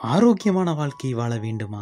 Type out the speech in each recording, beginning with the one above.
ஆரோக்கியமான வாழ்க்கை வாழ வேண்டுமா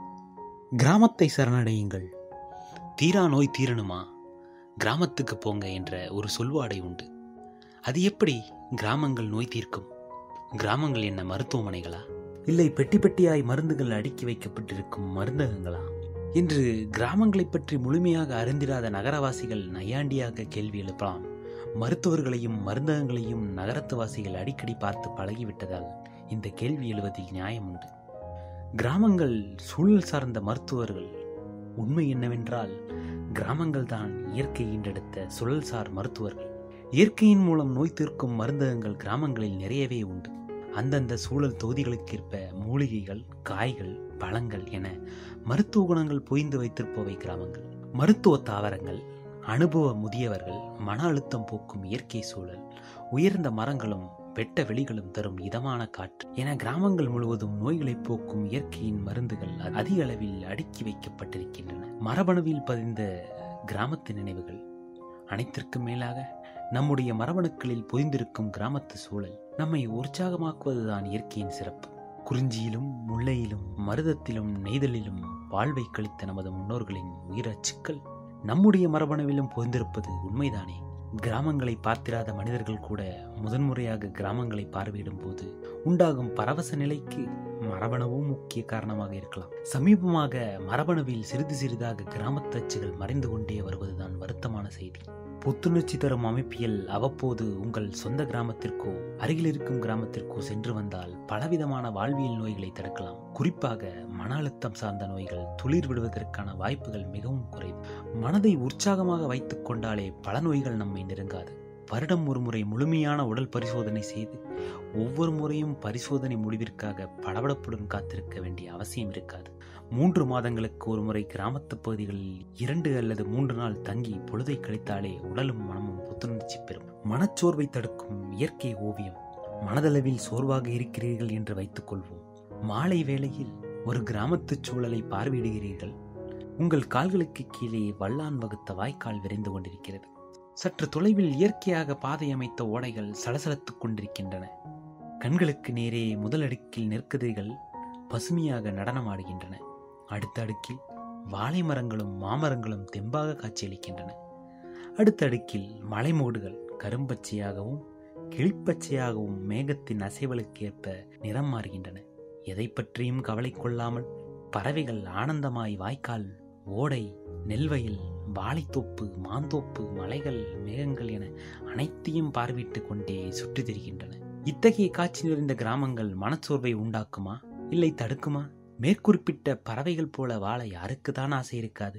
கிராமத்தை சரணடையுங்கள் தீரா நோய் தீரணுமா கிராமத்துக்கு போங்க என்ற ஒரு சொல்வாடை உண்டு அது எப்படி கிராமங்கள் நோய் தீர்க்கும் கிராமங்கள் என்ன மருத்துவமனைகளா இல்லை பெட்டி பெட்டியாய் மருந்துகள் அடுக்கி வைக்கப்பட்டிருக்கும் மருந்தகங்களா இன்று கிராமங்களைப் பற்றி முழுமையாக அறிந்திராத நகரவாசிகள் நையாண்டியாக கேள்வி எழுப்பலாம் மருத்துவர்களையும் மருந்தகங்களையும் நகரத்து வாசிகள் அடிக்கடி பார்த்து பழகிவிட்டதால் இந்த கேள்வி எழுவதில் நியாயம் உண்டு கிராமங்கள் சூழல் சார்ந்த மருத்துவர்கள் உண்மை என்னவென்றால் கிராமங்கள் தான் இயற்கை ஈண்டெடுத்த சுழல்சார் மருத்துவர்கள் இயற்கையின் மூலம் நோய் தீர்க்கும் மருந்தகங்கள் கிராமங்களில் நிறையவே உண்டு அந்தந்த சூழல் தொகுதிகளுக்கேற்ப மூலிகைகள் காய்கள் பழங்கள் என மருத்துவ குணங்கள் பொய்ந்து வைத்திருப்பவை கிராமங்கள் மருத்துவ தாவரங்கள் அனுபவ முதியவர்கள் மன அழுத்தம் போக்கும் இயற்கை சூழல் உயர்ந்த மரங்களும் வெட்ட வெளிகளும் தரும் இதமான காற்று என கிராமங்கள் முழுவதும் நோய்களை போக்கும் இயற்கையின் மருந்துகள் அதிக அளவில் அடுக்கி வைக்கப்பட்டிருக்கின்றன மரபணுவில் பதிந்த கிராமத்து நினைவுகள் அனைத்திற்கும் மேலாக நம்முடைய மரபணுக்களில் பொதிந்திருக்கும் கிராமத்து சூழல் நம்மை உற்சாகமாக்குவதுதான் இயற்கையின் சிறப்பு குறிஞ்சியிலும் முல்லையிலும் மருதத்திலும் நெய்தலிலும் வாழ்வை கழித்த நமது முன்னோர்களின் உயிரச்சுக்கள் நம்முடைய மரபணுவிலும் பொதிந்திருப்பது உண்மைதானே கிராமங்களை பார்த்திராத மனிதர்கள் கூட முதன்முறையாக கிராமங்களை பார்வையிடும் போது உண்டாகும் பரவச நிலைக்கு மரபணுவும் முக்கிய காரணமாக இருக்கலாம் சமீபமாக மரபணுவில் சிறிது சிறிதாக கிராமத்து அச்சுகள் மறைந்து கொண்டே வருவதுதான் வருத்தமான செய்தி புத்துணர்ச்சி தரும் அமைப்பியல் அவ்வப்போது உங்கள் சொந்த கிராமத்திற்கோ அருகில் இருக்கும் கிராமத்திற்கோ சென்று வந்தால் பலவிதமான வாழ்வியல் நோய்களை தடுக்கலாம் குறிப்பாக மன அழுத்தம் சார்ந்த நோய்கள் துளிர் விடுவதற்கான வாய்ப்புகள் மிகவும் குறைவு மனதை உற்சாகமாக வைத்துக் கொண்டாலே பல நோய்கள் நம்மை நெருங்காது வருடம் ஒரு முறை முழுமையான உடல் பரிசோதனை செய்து ஒவ்வொரு முறையும் பரிசோதனை முடிவிற்காக படபடப்புடன் காத்திருக்க வேண்டிய அவசியம் இருக்காது மூன்று மாதங்களுக்கு ஒரு முறை கிராமத்து பகுதிகளில் இரண்டு அல்லது மூன்று நாள் தங்கி பொழுதை கழித்தாலே உடலும் மனமும் புத்துணர்ச்சி பெறும் மனச்சோர்வை தடுக்கும் இயற்கை ஓவியம் மனதளவில் சோர்வாக இருக்கிறீர்கள் என்று வைத்துக் கொள்வோம் மாலை வேளையில் ஒரு கிராமத்து சூழலை பார்வையிடுகிறீர்கள் உங்கள் கால்களுக்கு கீழே வல்லான் வகுத்த வாய்க்கால் விரைந்து கொண்டிருக்கிறது சற்று தொலைவில் இயற்கையாக பாதை அமைத்த ஓடைகள் சலசலத்துக் கொண்டிருக்கின்றன கண்களுக்கு நேரே முதல் அடுக்கில் நெற்கதிர்கள் பசுமையாக நடனமாடுகின்றன அடுத்த அடுக்கில் வாழை மரங்களும் மாமரங்களும் தெம்பாக காட்சியளிக்கின்றன அடுத்த அடுக்கில் மலைமோடுகள் கரும்பச்சையாகவும் கிளிப்பச்சையாகவும் மேகத்தின் அசைவலுக்கேற்ப நிறம் மாறுகின்றன எதை பற்றியும் கவலை கொள்ளாமல் பறவைகள் ஆனந்தமாய் வாய்க்கால் ஓடை நெல்வயல் வாழைத்தோப்பு மாந்தோப்பு மலைகள் மேகங்கள் என அனைத்தையும் பார்வையிட்டு கொண்டே சுற்றி திரிகின்றன இத்தகைய காட்சி நிறைந்த கிராமங்கள் மனச்சோர்வை உண்டாக்குமா இல்லை தடுக்குமா மேற்குறிப்பிட்ட பறவைகள் போல வாழ யாருக்கு தான் ஆசை இருக்காது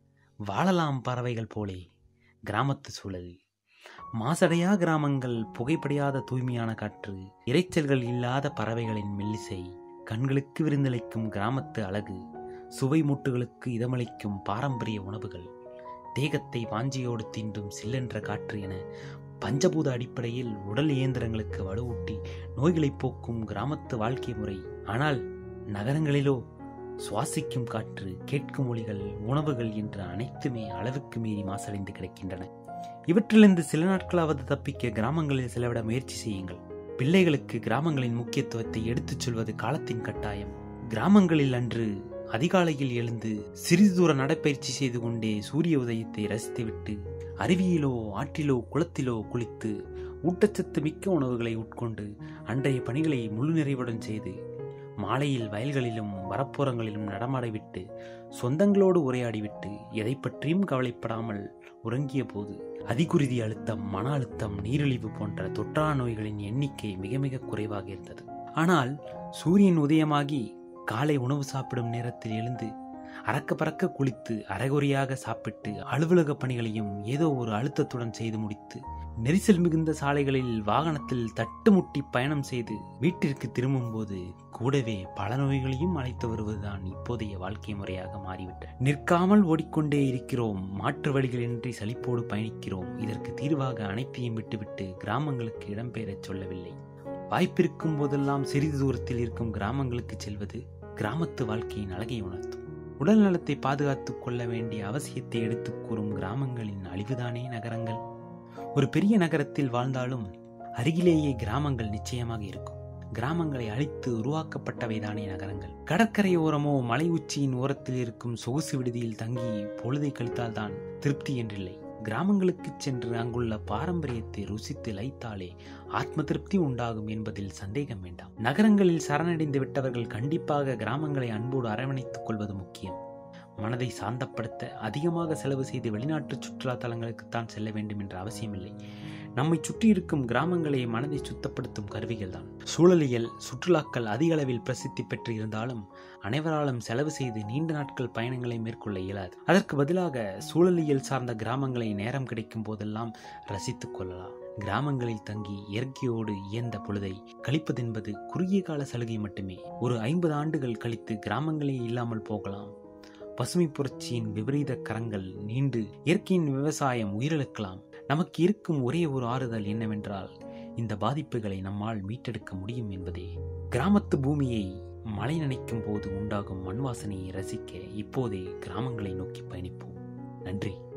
வாழலாம் பறவைகள் போலே கிராமத்து சூழலில் மாசடையா கிராமங்கள் புகைப்படையாத தூய்மையான காற்று இறைச்சல்கள் இல்லாத பறவைகளின் மெல்லிசை கண்களுக்கு விருந்தளிக்கும் கிராமத்து அழகு சுவை மூட்டுகளுக்கு இதமளிக்கும் பாரம்பரிய உணவுகள் தேகத்தை வாஞ்சியோடு தீண்டும் சில்லென்ற காற்று என பஞ்சபூத அடிப்படையில் உடல் இயந்திரங்களுக்கு வலுவூட்டி நோய்களை போக்கும் கிராமத்து வாழ்க்கை முறை ஆனால் நகரங்களிலோ சுவாசிக்கும் காற்று கேட்கும் மொழிகள் உணவுகள் என்ற அனைத்துமே அளவுக்கு மீறி மாசடைந்து கிடக்கின்றன இவற்றிலிருந்து சில நாட்களாவது தப்பிக்க கிராமங்களில் செலவிட முயற்சி செய்யுங்கள் பிள்ளைகளுக்கு கிராமங்களின் முக்கியத்துவத்தை எடுத்துச் சொல்வது காலத்தின் கட்டாயம் கிராமங்களில் அன்று அதிகாலையில் எழுந்து சிறிது தூர நடைப்பயிற்சி செய்து கொண்டே சூரிய உதயத்தை ரசித்துவிட்டு அருவியிலோ ஆற்றிலோ குளத்திலோ குளித்து ஊட்டச்சத்து மிக்க உணவுகளை உட்கொண்டு அன்றைய பணிகளை முழு நிறைவுடன் செய்து மாலையில் வயல்களிலும் வரப்புறங்களிலும் நடமாடிவிட்டு சொந்தங்களோடு உரையாடிவிட்டு எதை பற்றியும் கவலைப்படாமல் உறங்கிய போது அதிகுருதி அழுத்தம் மன அழுத்தம் நீரிழிவு போன்ற தொற்றா நோய்களின் எண்ணிக்கை மிக மிக குறைவாக இருந்தது ஆனால் சூரியன் உதயமாகி காலை உணவு சாப்பிடும் நேரத்தில் எழுந்து அறக்க பறக்க குளித்து அரைகுறையாக சாப்பிட்டு அலுவலக பணிகளையும் ஏதோ ஒரு அழுத்தத்துடன் செய்து முடித்து நெரிசல் மிகுந்த சாலைகளில் வாகனத்தில் தட்டுமுட்டி பயணம் செய்து வீட்டிற்கு திரும்பும்போது கூடவே பல நோய்களையும் அழைத்து வருவதுதான் இப்போதைய வாழ்க்கை முறையாக மாறிவிட்டது நிற்காமல் ஓடிக்கொண்டே இருக்கிறோம் மாற்று வழிகளின்றி சலிப்போடு பயணிக்கிறோம் இதற்கு தீர்வாக அனைத்தையும் விட்டுவிட்டு கிராமங்களுக்கு இடம்பெயரச் சொல்லவில்லை வாய்ப்பிருக்கும் போதெல்லாம் சிறிது தூரத்தில் இருக்கும் கிராமங்களுக்கு செல்வது கிராமத்து வாழ்க்கையின் அழகை உணர்த்தும் உடல் நலத்தை பாதுகாத்துக் கொள்ள வேண்டிய அவசியத்தை எடுத்துக் கூறும் கிராமங்களின் அழிவுதானே நகரங்கள் ஒரு பெரிய நகரத்தில் வாழ்ந்தாலும் அருகிலேயே கிராமங்கள் நிச்சயமாக இருக்கும் கிராமங்களை அழித்து உருவாக்கப்பட்டவைதானே நகரங்கள் கடற்கரையோரமோ மலை உச்சியின் ஓரத்தில் இருக்கும் சொகுசு விடுதியில் தங்கி பொழுதை கழித்தால்தான் திருப்தி என்றில்லை கிராமங்களுக்கு சென்று அங்குள்ள பாரம்பரியத்தை ருசித்து லைத்தாலே ஆத்ம திருப்தி உண்டாகும் என்பதில் சந்தேகம் வேண்டாம் நகரங்களில் சரணடைந்து விட்டவர்கள் கண்டிப்பாக கிராமங்களை அன்போடு அரவணைத்துக் கொள்வது முக்கியம் மனதை சாந்தப்படுத்த அதிகமாக செலவு செய்து வெளிநாட்டு சுற்றுலா தலங்களுக்குத்தான் செல்ல வேண்டும் என்ற அவசியமில்லை நம்மை சுற்றி இருக்கும் கிராமங்களை மனதை சுத்தப்படுத்தும் கருவிகள் தான் சூழலியல் சுற்றுலாக்கள் அதிக அளவில் பிரசித்தி பெற்று இருந்தாலும் அனைவராலும் செலவு செய்து நீண்ட நாட்கள் பயணங்களை மேற்கொள்ள இயலாது அதற்கு பதிலாக சூழலியல் சார்ந்த கிராமங்களை நேரம் கிடைக்கும் போதெல்லாம் ரசித்துக் கொள்ளலாம் கிராமங்களில் தங்கி இயற்கையோடு இயந்த பொழுதை கழிப்பதென்பது குறுகிய கால சலுகை மட்டுமே ஒரு ஐம்பது ஆண்டுகள் கழித்து கிராமங்களே இல்லாமல் போகலாம் பசுமை புரட்சியின் விபரீத கரங்கள் நீண்டு இயற்கையின் விவசாயம் உயிரிழக்கலாம் நமக்கு இருக்கும் ஒரே ஒரு ஆறுதல் என்னவென்றால் இந்த பாதிப்புகளை நம்மால் மீட்டெடுக்க முடியும் என்பதே கிராமத்து பூமியை மழை நனைக்கும் போது உண்டாகும் மண் வாசனையை ரசிக்க இப்போதே கிராமங்களை நோக்கி பயணிப்போம் நன்றி